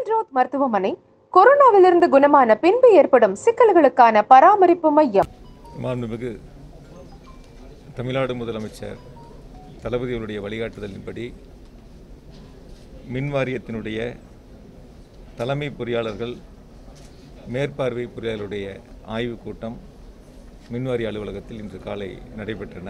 Saint ரோத் மருத்துவமனை கொரோனாவிலிருந்து குணமான பின்பு ஏற்படும் சிக்கல்களுக்கான பராமரிப்பு மையம் மாண்புமிகு தமிழ்நாடு முதலமைச்சர் தளபதி அவருடைய வழிகாட்டுதலின்படி மின் வாரியத்தினுடைய தலைமை பொறியாளர்கள் மேற்பார்வை பொறியாளருடைய ஆய்வுக் கூட்டம் மின்வாரிய அலுவலகத்தில் இன்று காலை நடைபெற்றன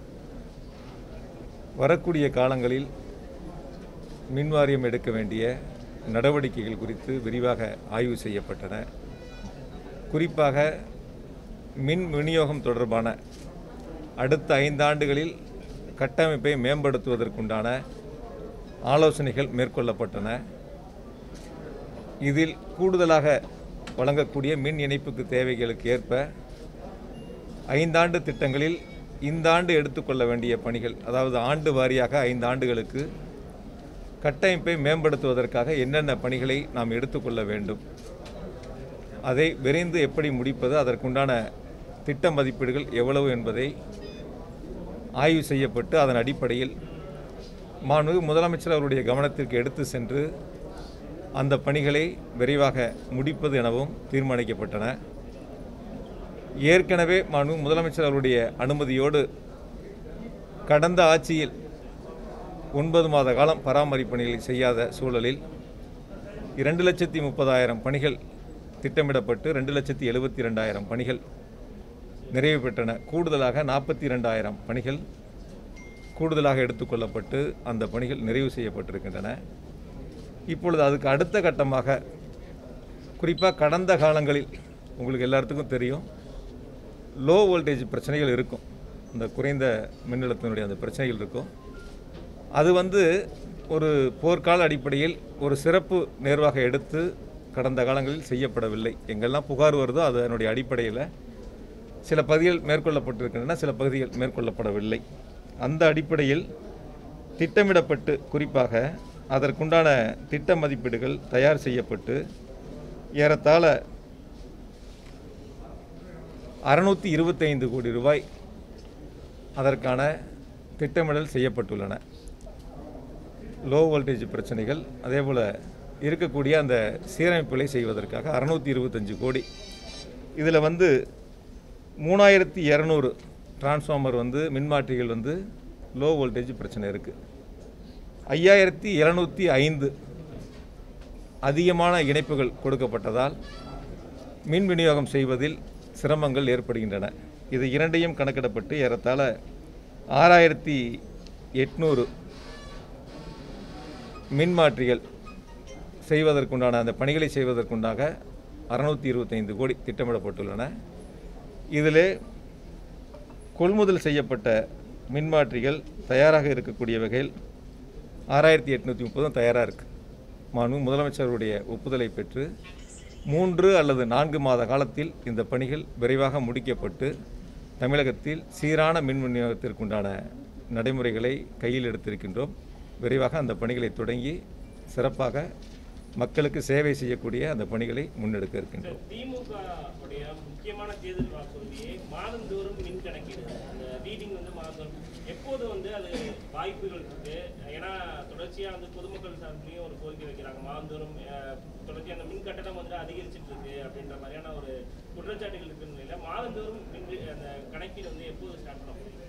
வரக்கூடிய காலங்களில் மின்வாரியம் எடுக்க வேண்டிய நடவடிக்கைகள் குறித்து விரிவாக ஆய்வு செய்யப்பட்டன குறிப்பாக மின் விநியோகம் தொடர்பான அடுத்த ஐந்தாண்டுகளில் கட்டமைப்பை மேம்படுத்துவதற்குண்டான ஆலோசனைகள் மேற்கொள்ளப்பட்டன இதில் கூடுதலாக வழங்கக்கூடிய மின் இணைப்புக்கு தேவைகளுக்கு ஏற்ப ஐந்தாண்டு திட்டங்களில் இந்த ஆண்டு எடுத்துக்கொள்ள வேண்டிய பணிகள் அதாவது ஆண்டு வாரியாக ஐந்து ஆண்டுகளுக்கு கட்டமைப்பை மேம்படுத்துவதற்காக என்னென்ன பணிகளை நாம் எடுத்துக்கொள்ள வேண்டும் அதை விரைந்து எப்படி முடிப்பது அதற்குண்டான திட்ட மதிப்பீடுகள் எவ்வளவு என்பதை ஆய்வு செய்யப்பட்டு அதன் அடிப்படையில் மாண்புமிகு முதலமைச்சர் அவருடைய கவனத்திற்கு எடுத்து சென்று அந்த பணிகளை விரைவாக முடிப்பது எனவும் தீர்மானிக்கப்பட்டன ஏற்கனவே மாண்புமிகு முதலமைச்சர் அவருடைய அனுமதியோடு கடந்த ஆட்சியில் ஒன்பது மாத காலம் பராமரிப்பு பணிகளை செய்யாத சூழலில் இரண்டு லட்சத்தி முப்பதாயிரம் பணிகள் திட்டமிடப்பட்டு ரெண்டு லட்சத்தி எழுபத்தி ரெண்டாயிரம் பணிகள் நிறைவு பெற்றன கூடுதலாக நாற்பத்தி ரெண்டாயிரம் பணிகள் கூடுதலாக எடுத்துக்கொள்ளப்பட்டு அந்த பணிகள் நிறைவு செய்யப்பட்டிருக்கின்றன இப்பொழுது அதுக்கு அடுத்த கட்டமாக குறிப்பாக கடந்த காலங்களில் உங்களுக்கு எல்லாத்துக்கும் தெரியும் லோ வோல்டேஜ் பிரச்சனைகள் இருக்கும் இந்த குறைந்த மின்னழுத்தத்தினுடைய அந்த பிரச்சனைகள் இருக்கும் அது வந்து ஒரு போர்க்கால அடிப்படையில் ஒரு சிறப்பு நேர்வாக எடுத்து கடந்த காலங்களில் செய்யப்படவில்லை எங்கெல்லாம் புகார் வருதோ அதனுடைய அடிப்படையில் சில பகுதிகள் மேற்கொள்ளப்பட்டிருக்கின்றன சில பகுதிகள் மேற்கொள்ளப்படவில்லை அந்த அடிப்படையில் திட்டமிடப்பட்டு குறிப்பாக அதற்குண்டான திட்ட மதிப்பீடுகள் தயார் செய்யப்பட்டு ஏறத்தாழ அறுநூற்றி இருபத்தைந்து கோடி ரூபாய் அதற்கான திட்டமிடல் செய்யப்பட்டுள்ளன லோ வோல்டேஜ் பிரச்சனைகள் அதே போல் இருக்கக்கூடிய அந்த சீரமைப்புகளை செய்வதற்காக அறுநூற்றி இருபத்தஞ்சு கோடி இதில் வந்து மூணாயிரத்தி இரநூறு டிரான்ஸ்ஃபார்மர் வந்து மின்மாற்றிகள் வந்து லோ வோல்டேஜ் பிரச்சனை இருக்குது ஐயாயிரத்தி இரநூத்தி ஐந்து அதிகமான இணைப்புகள் கொடுக்கப்பட்டதால் மின் விநியோகம் செய்வதில் சிரமங்கள் ஏற்படுகின்றன இது இரண்டையும் கணக்கிடப்பட்டு ஏறத்தாழ ஆறாயிரத்தி எட்நூறு மின்மாற்றிகள் செய்வதற்குண்டான அந்த பணிகளை செய்வதற்குண்டாக அறுநூற்றி இருபத்தைந்து கோடி திட்டமிடப்பட்டுள்ளன இதிலே கொள்முதல் செய்யப்பட்ட மின்மாற்றிகள் தயாராக இருக்கக்கூடிய வகையில் ஆறாயிரத்தி எட்நூற்றி முப்பதும் தயாராக இருக்குது மாண்பு முதலமைச்சருடைய ஒப்புதலை பெற்று மூன்று அல்லது நான்கு மாத காலத்தில் இந்த பணிகள் விரைவாக முடிக்கப்பட்டு தமிழகத்தில் சீரான மின் விநியோகத்திற்குண்டான நடைமுறைகளை கையில் எடுத்திருக்கின்றோம் விரைவாக அந்த பணிகளை தொடங்கி சிறப்பாக மக்களுக்கு சேவை செய்யக்கூடிய அந்த பணிகளை முன்னெடுக்க இருக்கின்றோம் திமுக உடைய முக்கியமான தேர்தல் வாக்குறுதியை மாதந்தோறும் மின் கணக்கீடு அந்த ரீடிங் வந்து மாதந்தோறும் எப்போது வந்து அது வாய்ப்புகள் இருக்கு ஏன்னா தொடர்ச்சியா வந்து பொதுமக்கள் சார்பிலையும் ஒரு கோரிக்கை வைக்கிறாங்க மாதந்தோறும் அஹ், தொடர்ச்சியா அந்த மின் கட்டணம் வந்து அதிகரிச்சிட்டு இருக்கு அப்படின்ற மாதிரியான ஒரு குற்றச்சாட்டுகள் இருக்கிற நிலையில மாதந்தோறும் மின் ரி- அந்த கணக்கீடு வந்து எப்போது ஸ்டார்ட் பண்ண முடியும்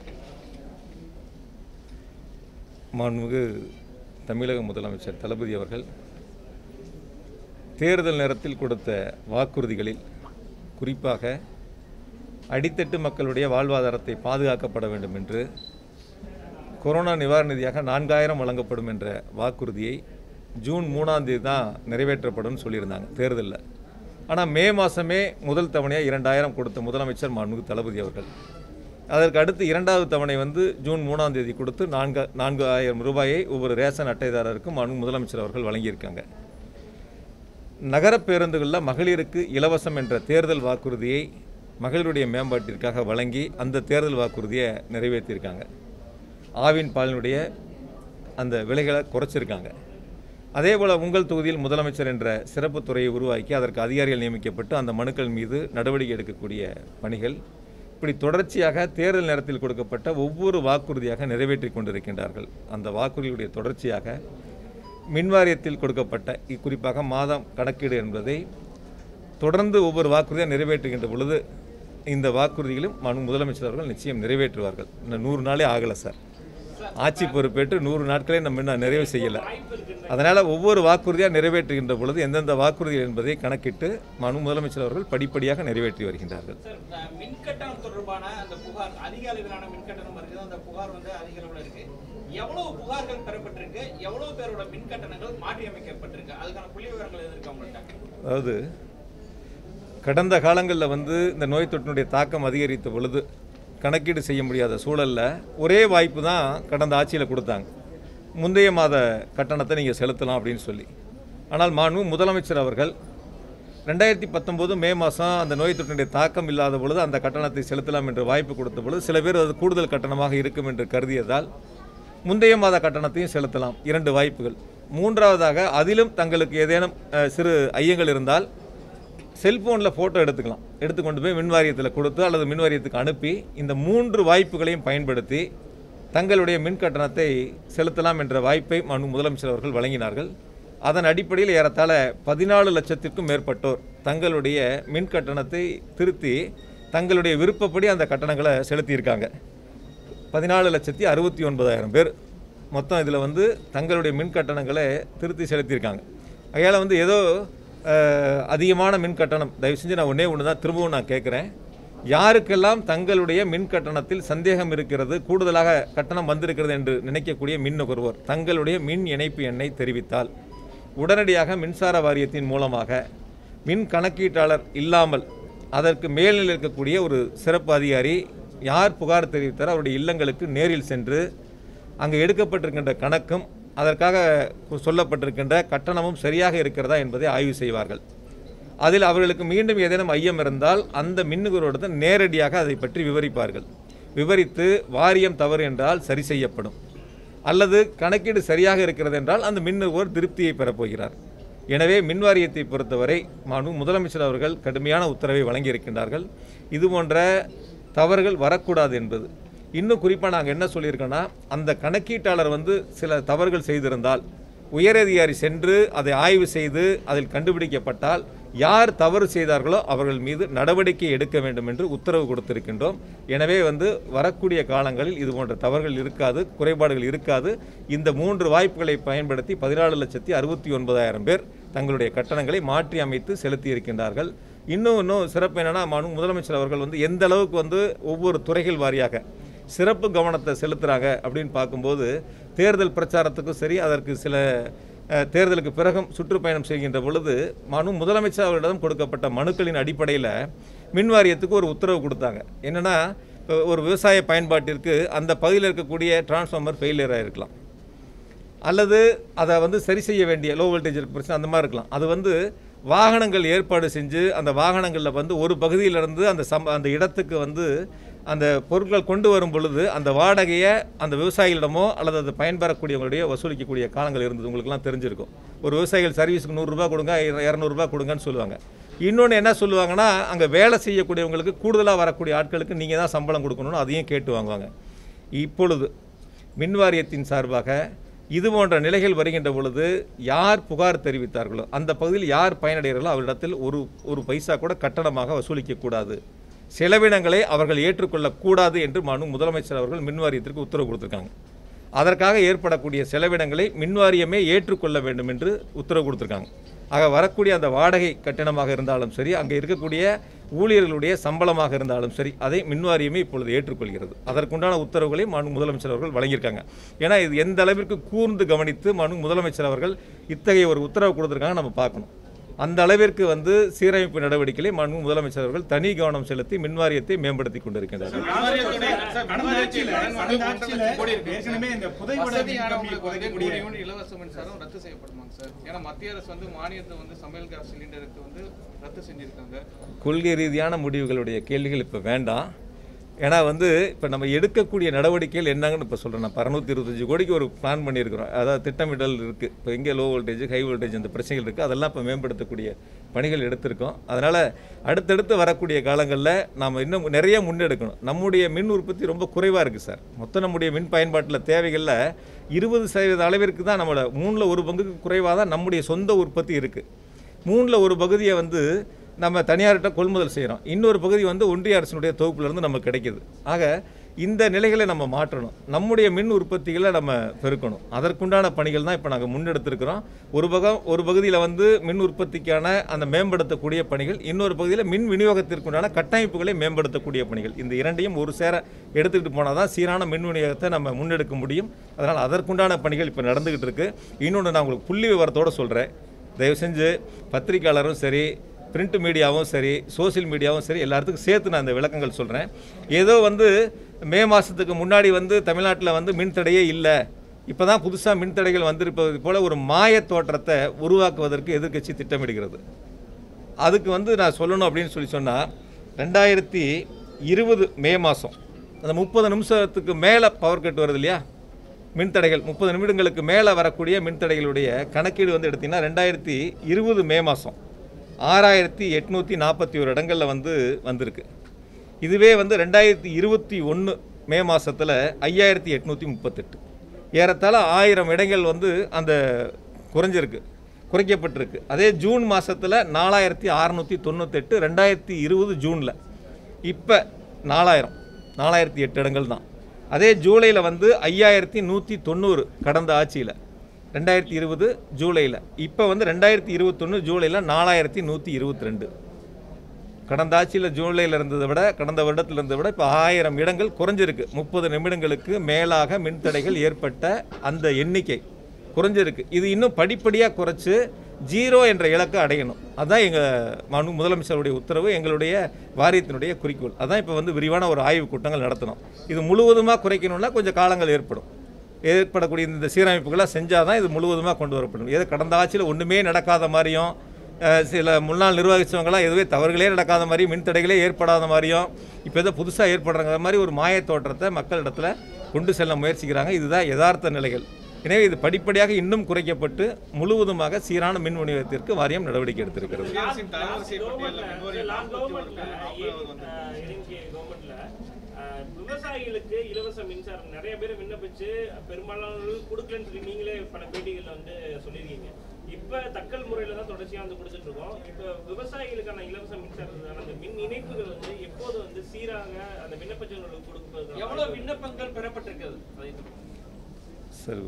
மாண்புமிகு தமிழக முதலமைச்சர் தளபதி அவர்கள் தேர்தல் நேரத்தில் கொடுத்த வாக்குறுதிகளில் குறிப்பாக அடித்தட்டு மக்களுடைய வாழ்வாதாரத்தை பாதுகாக்கப்பட வேண்டும் என்று கொரோனா நிவாரண நிதியாக நான்காயிரம் வழங்கப்படும் என்ற வாக்குறுதியை ஜூன் மூணாம் தேதி தான் நிறைவேற்றப்படும் சொல்லியிருந்தாங்க தேர்தலில் ஆனால் மே மாதமே முதல் தவணையாக இரண்டாயிரம் கொடுத்த முதலமைச்சர் மாண்புமிகு தளபதி அவர்கள் அதற்கு அடுத்து இரண்டாவது தவணை வந்து ஜூன் மூணாம் தேதி கொடுத்து நான்கு நான்கு ஆயிரம் ரூபாயை ஒவ்வொரு ரேஷன் அட்டைதாரருக்கும் மாண்பு முதலமைச்சர் அவர்கள் வழங்கியிருக்காங்க நகர பேருந்துகளில் மகளிருக்கு இலவசம் என்ற தேர்தல் வாக்குறுதியை மகளிருடைய மேம்பாட்டிற்காக வழங்கி அந்த தேர்தல் வாக்குறுதியை நிறைவேற்றியிருக்காங்க ஆவின் பாலினுடைய அந்த விலைகளை குறைச்சிருக்காங்க அதே போல் உங்கள் தொகுதியில் முதலமைச்சர் என்ற சிறப்பு துறையை உருவாக்கி அதற்கு அதிகாரிகள் நியமிக்கப்பட்டு அந்த மனுக்கள் மீது நடவடிக்கை எடுக்கக்கூடிய பணிகள் இப்படி தொடர்ச்சியாக தேர்தல் நேரத்தில் கொடுக்கப்பட்ட ஒவ்வொரு வாக்குறுதியாக நிறைவேற்றி கொண்டிருக்கின்றார்கள் அந்த வாக்குறுதியுடைய தொடர்ச்சியாக மின்வாரியத்தில் கொடுக்கப்பட்ட இ- குறிப்பாக மாதம் கணக்கீடு என்பதை தொடர்ந்து ஒவ்வொரு வாக்குறுதியாக நிறைவேற்றுகின்ற பொழுது இந்த வாக்குறுதிகளும் மனு முதலமைச்சர் அவர்கள் நிச்சயம் நிறைவேற்றுவார்கள் இன்னும் நூறு நாளே ஆகலை சார் ஆட்சி பொறுப்பேற்று நூறு நாட்களே நம்ம இன்னும் நிறைவு செய்யலை அதனால் ஒவ்வொரு வாக்குறுதியாக நிறைவேற்றுகின்ற பொழுது எந்தெந்த வாக்குறுதிகள் என்பதை கணக்கிட்டு மனு முதலமைச்சர் அவர்கள் படிப்படியாக நிறைவேற்றி வருகின்றார்கள் சார் அஹ், மின்கட்டணம் தொடர்பான அந்த புகார் அதிக அளவிலான மின்கட்டணம் இருக்குது அந்த புகார் வந்து அதிக அளவில் இருக்கு எவ்வளவு புகார்கள் பெறப்பட்டிருக்கு எவ்வளவு பேரோட மின்கட்டணங்கள் மாற்றி அமைக்கப்பட்டிருக்கு அதுக்கான புள்ளி விவரங்கள் எது இருக்கு உங்கள்கிட்ட அதாவது கடந்த காலங்களில் வந்து இந்த நோய் தொற்றினுடைய தாக்கம் அதிகரித்த பொழுது கணக்கீடு செய்ய முடியாத சூழலில் ஒரே வாய்ப்பு தான் கடந்த ஆட்சியில் கொடுத்தாங்க முந்தைய மாத கட்டணத்தை நீங்கள் செலுத்தலாம் அப்படின்னு சொல்லி ஆனால் மாண்பு முதலமைச்சர் அவர்கள் ரெண்டாயிரத்தி பத்தொம்போது மே மாதம் அந்த நோய் தொற்றினுடைய தாக்கம் இல்லாத பொழுது அந்த கட்டணத்தை செலுத்தலாம் என்று வாய்ப்பு கொடுத்த பொழுது சில பேர் அது கூடுதல் கட்டணமாக இருக்கும் என்று கருதியதால் முந்தைய மாத கட்டணத்தையும் செலுத்தலாம் இரண்டு வாய்ப்புகள் மூன்றாவதாக அதிலும் தங்களுக்கு ஏதேனும் அஹ், சிறு ஐயங்கள் இருந்தால் செல்போனில் ஃபோட்டோ எடுத்துக்கலாம் எடுத்துக்கொண்டு போய் மின்வாரியத்தில் கொடுத்து அல்லது மின்வாரியத்துக்கு அனுப்பி இந்த மூன்று வாய்ப்புகளையும் பயன்படுத்தி தங்களுடைய மின் கட்டணத்தை செலுத்தலாம் என்ற வாய்ப்பை மனு முதலமைச்சர் அவர்கள் வழங்கினார்கள் அதன் அடிப்படையில் ஏறத்தாழ பதினாலு லட்சத்திற்கும் மேற்பட்டோர் தங்களுடைய மின் கட்டணத்தை திருத்தி தங்களுடைய விருப்பப்படி அந்த கட்டணங்களை செலுத்தியிருக்காங்க பதினாலு லட்சத்தி அறுபத்தி ஒன்பதாயிரம் பேர் மொத்தம் இதில் வந்து தங்களுடைய மின் கட்டணங்களை திருத்தி செலுத்தியிருக்காங்க அதனால் வந்து ஏதோ அஹ், அதிகமான மின் கட்டணம் தயவு செஞ்சு நான் ஒன்றே ஒன்று தான் திரும்பவும் நான் கேட்குறேன் யாருக்கெல்லாம் தங்களுடைய மின் கட்டணத்தில் சந்தேகம் இருக்கிறது கூடுதலாக கட்டணம் வந்திருக்கிறது என்று நினைக்கக்கூடிய மின் நுகர்வோர் தங்களுடைய மின் இணைப்பு எண்ணை தெரிவித்தால் உடனடியாக மின்சார வாரியத்தின் மூலமாக மின் கணக்கீட்டாளர் இல்லாமல் அதற்கு மேல்நிலையில் இருக்கக்கூடிய ஒரு சிறப்பு அதிகாரி யார் புகார் தெரிவித்தாரோ அவருடைய இல்லங்களுக்கு நேரில் சென்று அங்கே எடுக்கப்பட்டிருக்கின்ற கணக்கும் அதற்காக சொல்லப்பட்டிருக்கின்ற கட்டணமும் சரியாக இருக்கிறதா என்பதை ஆய்வு செய்வார்கள் அதில் அவர்களுக்கு மீண்டும் ஏதேனும் ஐயம் இருந்தால் அந்த மின்னுகரோடு நேரடியாக அதை பற்றி விவரிப்பார்கள் விவரித்து வாரியம் தவறு என்றால் சரி செய்யப்படும் அல்லது கணக்கீடு சரியாக இருக்கிறது என்றால் அந்த மின்னுகர் திருப்தியை பெறப்போகிறார் எனவே மின் வாரியத்தை பொறுத்தவரை மாண்பு முதலமைச்சர் அவர்கள் கடுமையான உத்தரவை வழங்கியிருக்கின்றார்கள் இது போன்ற தவறுகள் வரக்கூடாது என்பது இன்னும் குறிப்பாக நாங்கள் என்ன சொல்லியிருக்கோன்னா அந்த கணக்கீட்டாளர் வந்து சில தவறுகள் செய்திருந்தால் உயரதிகாரி சென்று அதை ஆய்வு செய்து அதில் கண்டுபிடிக்கப்பட்டால் யார் தவறு செய்தார்களோ அவர்கள் மீது நடவடிக்கை எடுக்க வேண்டும் என்று உத்தரவு கொடுத்திருக்கின்றோம் எனவே வந்து வரக்கூடிய காலங்களில் இது போன்ற தவறுகள் இருக்காது குறைபாடுகள் இருக்காது இந்த மூன்று வாய்ப்புகளை பயன்படுத்தி பதினாலு லட்சத்தி அறுபத்தி ஒன்பதாயிரம் பேர் தங்களுடைய கட்டணங்களை மாற்றி அமைத்து செலுத்தி இருக்கின்றார்கள் இன்னும் இன்னும் சிறப்பு என்னன்னா மனு முதலமைச்சர் அவர்கள் வந்து எந்த அளவுக்கு வந்து ஒவ்வொரு துறைகள் வாரியாக சிறப்பு கவனத்தை செலுத்துகிறாங்க அப்படின்னு பார்க்கும்போது தேர்தல் பிரச்சாரத்துக்கும் சரி அதற்கு சில அஹ், தேர்தலுக்கு பிறகும் சுற்றுப்பயணம் செய்கின்ற பொழுது மனு முதலமைச்சர் அவர்களிடம் கொடுக்கப்பட்ட மனுக்களின் அடிப்படையில் மின் வாரியத்துக்கு ஒரு உத்தரவு கொடுத்தாங்க என்னென்னா ஒரு விவசாய பயன்பாட்டிற்கு அந்த பகுதியில் இருக்கக்கூடிய டிரான்ஸ்ஃபார்மர் ஃபெயிலியராக இருக்கலாம் அல்லது அதை வந்து சரி செய்ய வேண்டிய லோ வோல்டேஜ் பிரச்சனை அந்த மாதிரி இருக்கலாம் அது வந்து வாகனங்கள் ஏற்பாடு செஞ்சு அந்த வாகனங்களில் வந்து ஒரு பகுதியிலிருந்து அந்த சம் அந்த இடத்துக்கு வந்து அந்த பொருட்கள் கொண்டு வரும் பொழுது அந்த வாடகையை அந்த விவசாயிகளிடமோ அல்லது அதை பயன்பெறக்கூடியவங்களுடைய வசூலிக்கக்கூடிய காலங்கள் இருந்தது உங்களுக்குலாம் தெரிஞ்சிருக்கும் ஒரு விவசாயிகள் சர்வீஸுக்கு நூறுரூபா கொடுங்க இர- இரநூறுபா கொடுங்கன்னு சொல்லுவாங்க இன்னொன்று என்ன சொல்லுவாங்கன்னா அங்கே வேலை செய்யக்கூடியவங்களுக்கு கூடுதலாக வரக்கூடிய ஆட்களுக்கு நீங்கள் தான் சம்பளம் கொடுக்கணும்னு அதையும் கேட்டு வாங்குவாங்க இப்பொழுது மின் வாரியத்தின் சார்பாக இது போன்ற நிலைகள் வருகின்ற பொழுது யார் புகார் தெரிவித்தார்களோ அந்த பகுதியில் யார் பயனடைகிறார்களோ அவரிடத்தில் ஒரு ஒரு பைசா கூட கட்டணமாக வசூலிக்கக்கூடாது செலவினங்களை அவர்கள் ஏற்றுக்கொள்ளக்கூடாது என்று மனு முதலமைச்சர் அவர்கள் மின் வாரியத்திற்கு உத்தரவு கொடுத்திருக்காங்க அதற்காக ஏற்படக்கூடிய செலவினங்களை மின்வாரியமே ஏற்றுக்கொள்ள வேண்டும் என்று உத்தரவு கொடுத்திருக்காங்க ஆக வரக்கூடிய அந்த வாடகை கட்டணமாக இருந்தாலும் சரி அங்கே இருக்கக்கூடிய ஊழியர்களுடைய சம்பளமாக இருந்தாலும் சரி அதை மின்வாரியமே இப்பொழுது ஏற்றுக்கொள்கிறது அதற்குண்டான உத்தரவுகளை மனு முதலமைச்சர் அவர்கள் வழங்கியிருக்காங்க ஏன்னா இது எந்த அளவிற்கு கூர்ந்து கவனித்து மனு முதலமைச்சர் அவர்கள் இத்தகைய ஒரு உத்தரவு கொடுத்திருக்காங்க நம்ம பார்க்கணும் அந்த அளவிற்கு வந்து சீரமைப்பு நடவடிக்கைகளை மனு முதலமைச்சர் அவர்கள் தனி கவனம் செலுத்தி மின்வாரியத்தை மேம்படுத்தி கொண்டிருக்கின்றனர் கடந்த ஆட்சியில கடந்த ஆட்சியில ஏற்கனவே இந்த புதைவட மின் கம்பி வசதியானவங்களுக்கு வந்து புதைக்கக்கூடிய நூறு யூனிட் இலவச மின்சாரம் ரத்து செய்யப்படுமாங்க சார் ஏன்னா மத்திய அரசு வந்து மானியத்தை வந்து சமையல் கேஸ் சிலிண்டருக்கு வந்து ரத்து செஞ்சிருக்காங்க கொள்கை ரீதியான முடிவுகளுடைய கேள்விகள் இப்போ வேண்டாம் ஏன்னா வந்து இப்போ நம்ம எடுக்கக்கூடிய நடவடிக்கைகள் என்னங்கன்னு இப்போ சொல்கிறேன் நான் அறுநூத்தி இருபத்தஞ்சு கோடிக்கு ஒரு பிளான் பண்ணியிருக்கிறோம் அதாவது திட்டமிடல் இருக்குது இப்போ எங்கே லோ வோல்டேஜ் ஹை வோல்டேஜ் அந்த பிரச்சனைகள் இருக்குது அதெல்லாம் இப்போ மேம்படுத்தக்கூடிய பணிகள் எடுத்திருக்கோம் அதனால் அடுத்தடுத்து வரக்கூடிய காலங்களில் நாம் இன்னும் நிறைய முன்னெடுக்கணும் நம்முடைய மின் உற்பத்தி ரொம்ப குறைவாக இருக்குது சார் மொத்தம் நம்முடைய மின் பயன்பாட்டில் தேவைகளில் இருபது சதவீத அளவிற்கு தான் நம்மளோட மூணில் ஒரு பங்குக்கு குறைவாக தான் நம்முடைய சொந்த உற்பத்தி இருக்குது மூணில் ஒரு பகுதியை வந்து நம்ம தனியார்கிட்ட கொள்முதல் செய்கிறோம் இன்னொரு பகுதி வந்து ஒன்றிய அரசினுடைய தொகுப்புலேருந்து நமக்கு கிடைக்குது ஆக இந்த நிலைகளை நம்ம மாற்றணும் நம்முடைய மின் உற்பத்திகளை நம்ம பெருக்கணும் அதற்குண்டான பணிகள் தான் இப்போ நாங்கள் முன்னெடுத்திருக்கிறோம் ஒரு பகம் ஒரு பகுதியில் வந்து மின் உற்பத்திக்கான அந்த மேம்படுத்தக்கூடிய பணிகள் இன்னொரு பகுதியில் மின் விநியோகத்திற்குண்டான கட்டமைப்புகளை மேம்படுத்தக்கூடிய பணிகள் இந்த இரண்டையும் ஒரு சேர எடுத்துக்கிட்டு போனால் தான் சீரான மின் விநியோகத்தை நம்ம முன்னெடுக்க முடியும் அதனால் அதற்குண்டான பணிகள் இப்போ நடந்துக்கிட்டு இருக்கு இன்னொன்று நான் உங்களுக்கு புள்ளி விவரத்தோடு சொல்கிறேன் தயவு செஞ்சு பத்திரிக்கையாளரும் சரி பிரிண்ட் மீடியாவும் சரி சோஷியல் மீடியாவும் சரி எல்லாத்துக்கும் சேர்த்து நான் இந்த விளக்கங்கள் சொல்கிறேன் ஏதோ வந்து மே மாதத்துக்கு முன்னாடி வந்து தமிழ்நாட்டில் வந்து மின் தடையே இல்லை இப்போ தான் புதுசாக மின் தடைகள் வந்திருப்பது போல ஒரு மாயத் தோற்றத்தை உருவாக்குவதற்கு எதிர்க்கட்சி திட்டமிடுகிறது அதுக்கு வந்து நான் சொல்லணும் அப்படின்னு சொல்லி சொன்னால் ரெண்டாயிரத்தி இருபது மே மாதம் அந்த முப்பது நிமிஷத்துக்கு மேலே பவர் கட் வருது இல்லையா மின்தடைகள் முப்பது நிமிடங்களுக்கு மேலே வரக்கூடிய மின்தடைகளுடைய கணக்கீடு வந்து எடுத்திங்கன்னா ரெண்டாயிரத்தி இருபது மே மாதம் ஆறாயிரத்தி எட்நூற்றி நாற்பத்தி ஒரு இடங்களில் வந்து வந்திருக்கு இதுவே வந்து ரெண்டாயிரத்தி இருபத்தி ஒன்று மே மாதத்தில் ஐயாயிரத்தி எட்நூற்றி முப்பத்தெட்டு ஏறத்தாழ ஆயிரம் இடங்கள் வந்து அந்த குறைஞ்சிருக்கு குறைக்கப்பட்டிருக்கு அதே ஜூன் மாதத்தில் நாலாயிரத்தி அறநூற்றி தொண்ணூத்தெட்டு ரெண்டாயிரத்தி இருபது ஜூனில் இப்போ நாலாயிரம் நாலாயிரத்தி எட்டு இடங்கள் தான் அதே ஜூலையில் வந்து ஐயாயிரத்தி நூற்றி தொண்ணூறு கடந்த ஆட்சியில் ரெண்டாயிரத்தி இருபது ஜூலையில் இப்போ வந்து ரெண்டாயிரத்தி இருபத்தொன்று ஜூலையில் நாலாயிரத்தி நூற்றி இருபத்தி ரெண்டு கடந்த ஆட்சியில் ஜூலையில் இருந்ததை விட கடந்த வருடத்தில் இருந்ததை விட இப்போ ஆயிரம் இடங்கள் குறைஞ்சிருக்கு முப்பது நிமிடங்களுக்கு மேலாக மின்தடைகள் ஏற்பட்ட அந்த எண்ணிக்கை குறைஞ்சிருக்கு இது இன்னும் படிப்படியாக குறைச்சு ஜீரோ என்ற இலக்கை அடையணும் அதுதான் எங்கள் மனு முதலமைச்சருடைய உத்தரவு எங்களுடைய வாரியத்தினுடைய குறிக்கோள் அதான் இப்போ வந்து விரிவான ஒரு ஆய்வு கூட்டங்கள் நடத்தணும் இது முழுவதுமாக குறைக்கணும்னா கொஞ்சம் காலங்கள் ஏற்படும் ஏற்படக்கூடிய இந்த சீரமைப்புகளை செஞ்சால் தான் இது முழுவதுமாக கொண்டு வரப்படும் ஏதோ கடந்த ஆட்சியில் ஒன்றுமே நடக்காத மாதிரியும் அஹ், சில முன்னாள் நிர்வகிச்சவங்களாம் எதுவே தவறுகளே நடக்காத மாதிரியும் மின்தடைகளே ஏற்படாத மாதிரியும் இப்போ ஏதோ புதுசாக ஏற்படுறாங்க மாதிரி ஒரு மாயத் தோற்றத்தை மக்களிடத்துல கொண்டு செல்ல முயற்சிக்கிறாங்க இதுதான் யதார்த்த நிலைகள் எனவே இது படிப்படியாக இன்னும் குறைக்கப்பட்டு முழுவதுமாக சீரான மின் விநியோகத்திற்கு வாரியம் நடவடிக்கை எடுத்திருக்கிறது மத்திய அரசின் தரவரிசை பட்டியலில் பிப்ரவரி லாஸ்ட் நாற்பத்தி ஒரு கவர்மெண்ட்ல நாற்பதாவது வந்து இறங்கிய கவர்மெண்ட்ல அஹ், விவசாயிகளுக்கு இலவச மின்சாரம் நிறைய பேர் விண்ணப்பிச்சு பெரும்பாலானவர்கள் கொடுக்கலன்னு சொல்லி நீங்களே பல பேட்டிகள்ல வந்து சொல்லியிருக்கீங்க இப்ப தக்கல் முறையில தான் தொடர்ச்சியா வந்து கொடுத்துட்டு இருக்கோம் இப்ப விவசாயிகளுக்கான இலவச மின்சாரத்துக்கான அந்த மின் இணைப்புகள் வந்து எப்போது வந்து சீராக அந்த விண்ணப்பச்சவர்களுக்கு கொடுப்பது எவ்வளவு விண்ணப்பங்கள் பெறப்பட்டிருக்கிறது அதை சார்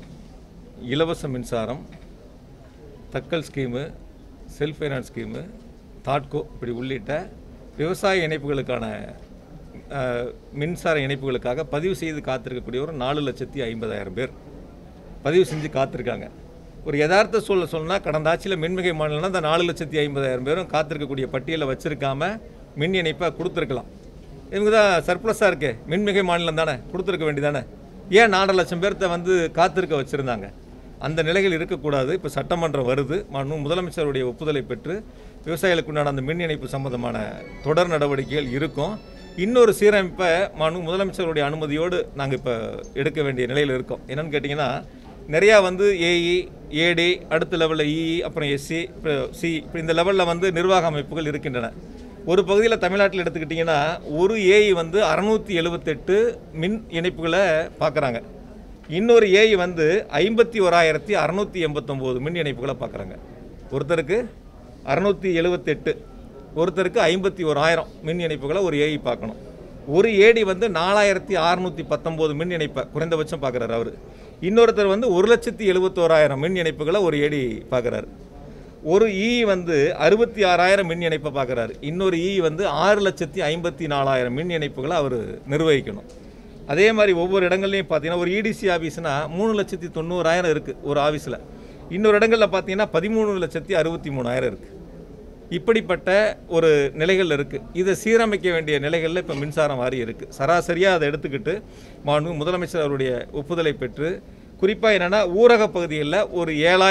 இலவச மின்சாரம் Tatkal scheme self finance scheme தாட்கோ இப்படி உள்ளிட்ட விவசாய இணைப்புகளுக்கான அஹ், மின்சார இணைப்புகளுக்காக பதிவு செய்து காத்திருக்கக்கூடிய ஒரு நாலு லட்சத்தி ஐம்பதாயிரம் பேர் பதிவு செஞ்சு காத்திருக்காங்க ஒரு யதார்த்த சூழலை சொன்னால் கடந்த ஆட்சியில் மின்மிகை மாநிலம்னா அந்த நாலு லட்சத்தி ஐம்பதாயிரம் பேரும் காத்திருக்கக்கூடிய பட்டியலை வச்சிருக்காம மின் இணைப்பை கொடுத்துருக்கலாம் இவங்க தான் சர்ப்ளஸாக இருக்கே மின்மிகை மாநிலம் தானே கொடுத்துருக்க வேண்டியதானே ஏன் நாலரை லட்சம் பேர்த்த வந்து காத்திருக்க வச்சுருந்தாங்க அந்த நிலைகள் இருக்கக்கூடாது இப்போ சட்டமன்றம் வருது மனு முதலமைச்சருடைய ஒப்புதலை பெற்று விவசாயிகளுக்கு உண்டான அந்த மின் இணைப்பு சம்பந்தமான தொடர் நடவடிக்கைகள் இருக்கும் இன்னொரு சீரமைப்பை மனு முதலமைச்சருடைய அனுமதியோடு நாங்கள் இப்போ எடுக்க வேண்டிய நிலையில் இருக்கோம் என்னன்னு கேட்டிங்கன்னா நிறையா வந்து ஏஇ ஏடி அடுத்த லெவலில் இஇ அப்புறம் எஸ்சி சி இப்படி இந்த லெவலில் வந்து நிர்வாக அமைப்புகள் இருக்கின்றன ஒரு பகுதியில் தமிழ்நாட்டில் எடுத்துக்கிட்டிங்கன்னா ஒரு ஏஇ வந்து அறநூற்றி எழுபத்தெட்டு மின் இணைப்புகளை பார்க்குறாங்க இன்னொரு ஏஇ வந்து ஐம்பத்தி ஓராயிரத்தி அறநூற்றி எண்பத்தொம்போது மின் இணைப்புகளை பார்க்குறாங்க ஒருத்தருக்கு அறநூற்றி எழுபத்தெட்டு ஒருத்தருக்கு ஐம்பத்தி ஓராயிரம் மின் இணைப்புகளை ஒரு ஏஇ பார்க்கணும் ஒரு ஏடி வந்து நாலாயிரத்தி அறுநூற்றி பத்தொம்போது மின் இணைப்பை குறைந்தபட்சம் பார்க்குறாரு அவர் இன்னொருத்தர் வந்து ஒரு லட்சத்தி எழுபத்தோராயிரம் மின் இணைப்புகளை ஒரு ஏடி பார்க்குறாரு ஒரு இ வந்து அறுபத்தி ஆறாயிரம் மின் இணைப்பை பார்க்குறாரு இன்னொரு இ வந்து ஆறு லட்சத்தி ஐம்பத்தி நாலாயிரம் மின் இணைப்புகளை அவர் நிர்வகிக்கணும் அதே மாதிரி ஒவ்வொரு இடங்கள்லையும் பார்த்தீங்கன்னா ஒரு இடிசி ஆஃபீஸ்னா மூணு லட்சத்தி தொண்ணூறாயிரம் இருக்குது ஒரு ஆஃபீஸில் இன்னொரு இடங்களில் பார்த்தீங்கன்னா பதிமூணு லட்சத்தி அறுபத்தி மூணாயிரம் இருக்குது இப்படிப்பட்ட ஒரு நிலைகள் இருக்குது இதை சீரமைக்க வேண்டிய நிலைகளில் இப்போ மின்சாரம் வாரி இருக்குது சராசரியாக அதை எடுத்துக்கிட்டு மாண்பு முதலமைச்சர் அவருடைய ஒப்புதலை பெற்று குறிப்பாக என்னென்னா ஊரக பகுதிகளில் ஒரு ஏழாயிரம்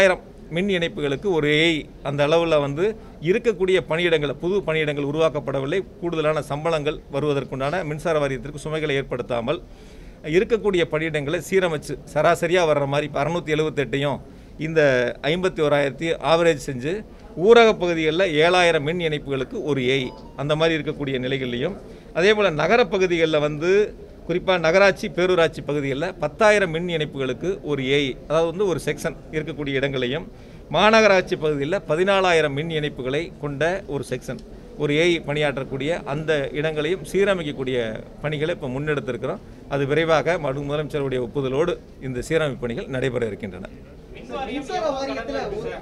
மின் இணைப்புகளுக்கு ஒரு ஏஐ அந்த அளவில் வந்து இருக்கக்கூடிய பணியிடங்கள் புது பணியிடங்கள் உருவாக்கப்படவில்லை கூடுதலான சம்பளங்கள் வருவதற்குண்டான மின்சார வாரியத்திற்கு சுமைகளை ஏற்படுத்தாமல் இருக்கக்கூடிய பணியிடங்களை சீரமைச்சு சராசரியாக வர்ற மாதிரி இப்போ அறுநூத்தி எழுபத்தெட்டையும் இந்த ஐம்பத்தி ஓராயிரத்தி ஆவரேஜ் செஞ்சு ஊரக பகுதிகளில் ஏழாயிரம் மின் இணைப்புகளுக்கு ஒரு ஏஐ அந்த மாதிரி இருக்கக்கூடிய நிலைகள்லையும் அதே போல் நகரப்பகுதிகளில் வந்து குறிப்பாக நகராட்சி பேரூராட்சி பகுதிகளில் பத்தாயிரம் மின் இணைப்புகளுக்கு ஒரு ஏஐ அதாவது வந்து ஒரு செக்ஷன் இருக்கக்கூடிய இடங்களையும் மாநகராட்சி பகுதியில் பதினாலாயிரம் மின் இணைப்புகளை கொண்ட ஒரு செக்ஷன் ஒரு ஏஐ பணியாற்றக்கூடிய அந்த இடங்களையும் சீரமைக்கக்கூடிய பணிகளை இப்போ முன்னெடுத்திருக்கிறோம் அது விரைவாக மறு முதலமைச்சருடைய ஒப்புதலோடு இந்த சீரமைப்பு பணிகள் நடைபெற இருக்கின்றன மின்வாரியம் மின்சார எவ்வளவு வாரியத்துல கடன்ல இருக்கு ஒரு-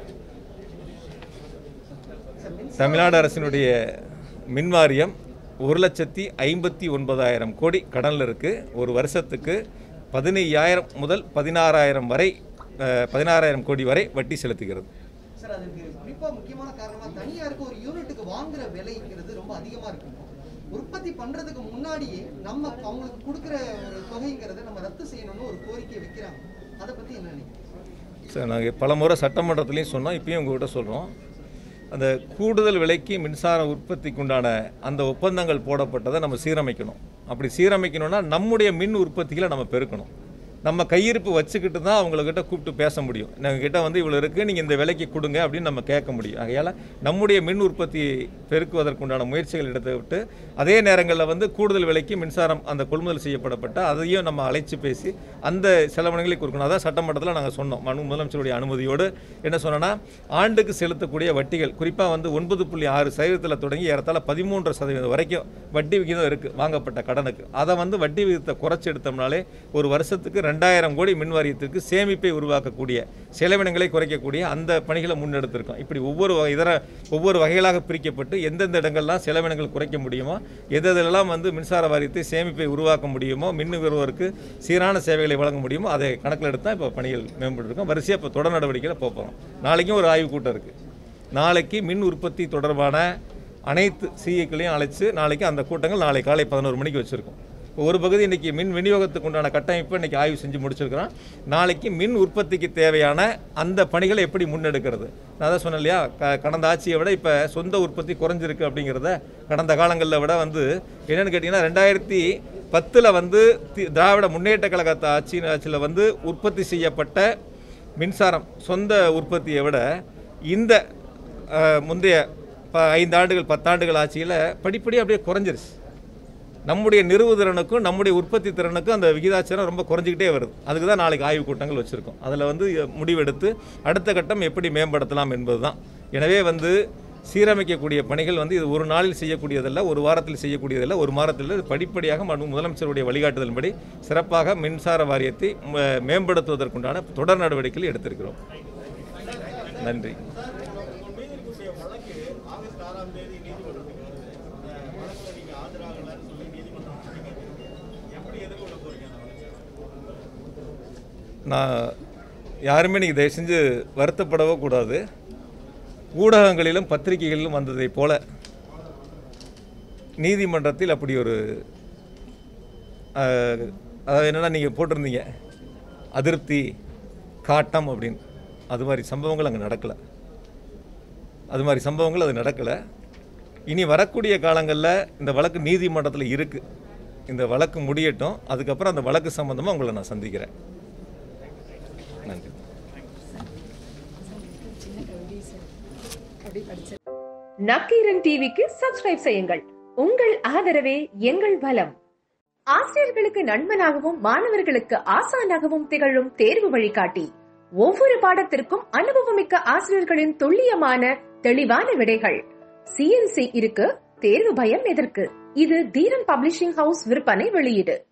சார்? சார், மின்சார தமிழ்நாடு அரசினுடைய மின் வாரியம் ஒரு லட்சத்தி ஐம்பத்தி ஒன்பதாயிரம் கோடி கடனில் இருக்குது ஒரு வருஷத்துக்கு பதினையாயிரம் முதல் பதினாறாயிரம் வரை அஹ், பதினாறாயிரம் கோடி வரை வட்டி செலுத்துகிறது சார் அதுக்கு குறிப்பா முக்கியமான காரணமா தனியாருக்கு ஒரு யூனிட்டுக்கு வாங்குற விலைங்கிறது ரொம்ப அதிகமா இருக்கும் உற்பத்தி பண்றதுக்கு முன்னாடியே நம்ம அவங்களுக்கு கொடுக்குற ஒரு தொகைங்கிறத நம்ம ரத்து செய்யணும்னு ஒரு கோரிக்கை வைக்கிறாங்க அதை பத்தி என்ன நினைக்கிறீங்க சார் நாங்கள் பல முறை சட்டமன்றத்துலேயும் சொன்னோம் இப்பயும் உங்கள்கிட்ட சொல்கிறோம் அந்த கூடுதல் விலைக்கு மின்சார உற்பத்திக்கு உண்டான அந்த ஒப்பந்தங்கள் போடப்பட்டதை நம்ம சீரமைக்கணும் அப்படி சீரமைக்கணும்னா நம்முடைய மின் உற்பத்திகளை நம்ம பெருக்கணும் நம்ம கையிருப்பு வச்சுக்கிட்டு தான் அவங்கக்கிட்ட கூப்பிட்டு பேச முடியும் நாங்கள் கிட்ட வந்து இவ்வளோ இருக்குது நீங்கள் இந்த விலைக்கு கொடுங்க அப்படின்னு நம்ம கேட்க முடியும் ஆகையால் நம்முடைய மின் உற்பத்தி பெருக்குவதற்குண்டான முயற்சிகள் எடுத்து விட்டு அதே நேரங்களில் வந்து கூடுதல் விலைக்கு மின்சாரம் அந்த கொள்முதல் செய்யப்படப்பட்ட அதையும் நம்ம அழைச்சி பேசி அந்த செலவினங்களை கொடுக்கணும் அதான் சட்டமன்றத்தில் நாங்கள் சொன்னோம் மனு முதலமைச்சருடைய அனுமதியோடு என்ன சொன்னோன்னா ஆண்டுக்கு செலுத்தக்கூடிய வட்டிகள் குறிப்பாக வந்து ஒன்பது புள்ளி ஆறு சதவீதத்தில் தொடங்கி ஏறத்தாழ பதிமூன்று சதவீதம் வரைக்கும் வட்டி விகிதம் இருக்குது வாங்கப்பட்ட கடனுக்கு அதை வந்து வட்டி விகிதத்தை குறைச்சி எடுத்தோம்னாலே ஒரு வருஷத்துக்கு ரெண்டாயிரம் கோடி மின் வாரியத்திற்கு சேமிப்பை உருவாக்கக்கூடிய செலவினங்களை குறைக்கக்கூடிய அந்த பணிகளை முன்னெடுத்திருக்கோம் இப்படி ஒவ்வொரு வகை- இதர ஒவ்வொரு வகைகளாக பிரிக்கப்பட்டு எந்தெந்த இடங்கள்லாம் செலவினங்கள் குறைக்க முடியுமோ எது எதெல்லாம் வந்து மின்சார வாரியத்தை சேமிப்பை உருவாக்க முடியுமோ மின் நுகர்வோருக்கு சீரான சேவைகளை வழங்க முடியுமோ அதை கணக்கில் எடுத்து தான் இப்போ பணிகள் மேம்பட்டுருக்கோம் வரிசையாக இப்போ தொடர் நடவடிக்கையில் போக போகிறோம் நாளைக்கும் ஒரு ஆய்வுக் கூட்டம் இருக்குது நாளைக்கு மின் உற்பத்தி தொடர்பான அனைத்து சிஐக்களையும் அழைச்சு நாளைக்கு அந்த கூட்டங்கள் நாளை காலை பதினோரு மணிக்கு வச்சுருக்கோம் ஒரு பகுதி இன்னைக்கு மின் விநியோகத்துக்கு உண்டான கட்டமைப்பு இன்னைக்கு ஆய்வு செஞ்சு முடிச்சிருக்கிறோம் நாளைக்கு மின் உற்பத்திக்கு தேவையான அந்த பணிகளை எப்படி முன்னெடுக்கிறது நான் தான் சொன்னேன் இல்லையா க- கடந்த ஆட்சியை விட இப்போ சொந்த உற்பத்தி குறைஞ்சிருக்கு அப்படிங்கிறத கடந்த காலங்களில் விட வந்து என்னென்னு கேட்டிங்கன்னா ரெண்டாயிரத்தி பத்தில் வந்து தி- திராவிட முன்னேற்ற கழகத்தை ஆட்சி ஆட்சியில் வந்து உற்பத்தி செய்யப்பட்ட மின்சாரம் சொந்த உற்பத்தியை விட இந்த அஹ், முந்தைய ப ஐந்து ஆண்டுகள் பத்தாண்டுகள் ஆட்சியில் படிப்படியாக அப்படியே குறைஞ்சிருச்சு நம்முடைய நிறுவு திறனுக்கும் நம்முடைய உற்பத்தி திறனுக்கும் அந்த விகிதாச்சாரம் ரொம்ப குறைஞ்சிக்கிட்டே வருது அதுக்கு தான் நாளைக்கு ஆய்வுக் கூட்டங்கள் வச்சுருக்கோம் அதில் வந்து முடிவெடுத்து அடுத்த கட்டம் எப்படி மேம்படுத்தலாம் என்பது தான் எனவே வந்து சீரமைக்கக்கூடிய பணிகள் வந்து இது ஒரு நாளில் செய்யக்கூடியதல்ல ஒரு வாரத்தில் செய்யக்கூடியதல்ல ஒரு வாரத்தில் இது படிப்படியாக மனு- முதலமைச்சருடைய வழிகாட்டுதலின்படி சிறப்பாக மின்சார வாரியத்தை ம- மேம்படுத்துவதற்குண்டான தொடர் நடவடிக்கைகள் எடுத்திருக்கிறோம் நன்றி நான் யாருமே நீங்கள் தயவு செஞ்சு வருத்தப்படவோ கூடாது ஊடகங்களிலும் பத்திரிகைகளிலும் வந்ததைப் போல நீதிமன்றத்தில் அப்படி ஒரு அஹ், அதாவது என்னென்னா நீங்கள் போட்டிருந்தீங்க அதிருப்தி காட்டம் அப்படின்னு அது மாதிரி சம்பவங்கள் அங்கே நடக்கலை அது மாதிரி சம்பவங்கள் அது நடக்கலை இனி வரக்கூடிய காலங்களில் இந்த வழக்கு நீதிமன்றத்தில் இருக்குது இந்த வழக்கு முடியட்டும் அதுக்கப்புறம் அந்த வழக்கு சம்மந்தமாக உங்களை நான் சந்திக்கிறேன் நன்றி நக்கீரன் டிவிக்கு சப்ஸ்கிரைப் செய்யுங்கள் உங்கள் ஆதரவே எங்கள் பலம் ஆசிரியர்களுக்கு நண்பனாகவும் மாணவர்களுக்கு ஆசானாகவும் திகழும் தேர்வு வழிகாட்டி ஒவ்வொரு பாடத்திற்கும் அனுபவமிக்க ஆசிரியர்களின் துல்லியமான தெளிவான விடைகள் சிஎன்சி இருக்கு தேர்வு பயம் எதற்கு இது தீரன் பப்ளிஷிங் ஹவுஸ் விற்பனை வெளியீடு